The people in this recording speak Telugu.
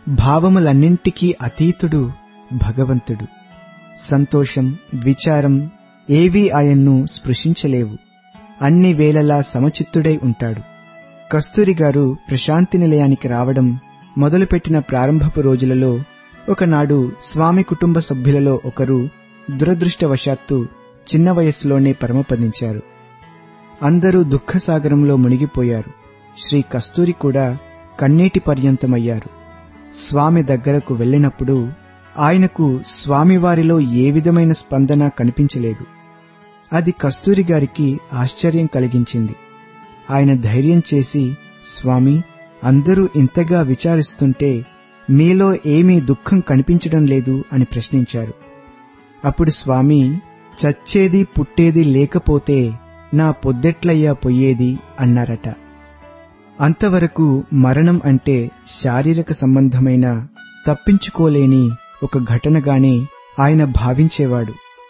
భావములన్నింటికీ అతీతుడు భగవంతుడు సంతోషం విచారం ఏవీ ఆయన్ను స్పృశించలేవు అన్ని వేళలా సమచిత్తుడై ఉంటాడు కస్తూరి గారు ప్రశాంతి నిలయానికి రావడం మొదలుపెట్టిన ప్రారంభపు రోజులలో ఒకనాడు స్వామి కుటుంబ సభ్యులలో ఒకరు దురదృష్టవశాత్తు చిన్న వయస్సులోనే పరమపదించారు అందరూ దుఃఖసాగరంలో మునిగిపోయారు శ్రీ కస్తూరి కూడా కన్నీటి పర్యంతమయ్యారు స్వామి దగ్గరకు వెళ్ళినప్పుడు ఆయనకు స్వామివారిలో ఏ విధమైన స్పందన కనిపించలేదు అది కస్తూరి గారికి ఆశ్చర్యం కలిగించింది ఆయన ధైర్యం చేసి స్వామి అందరూ ఇంతగా విచారిస్తుంటే మీలో ఏమీ దుఃఖం కనిపించడం లేదు అని ప్రశ్నించారు అప్పుడు స్వామి చచ్చేది పుట్టేది లేకపోతే నా పొద్దెట్లయ్యా పొయ్యేది అన్నారట అంతవరకు మరణం అంటే శారీరక సంబంధమైన తప్పించుకోలేని ఒక ఘటనగానే ఆయన భావించేవాడు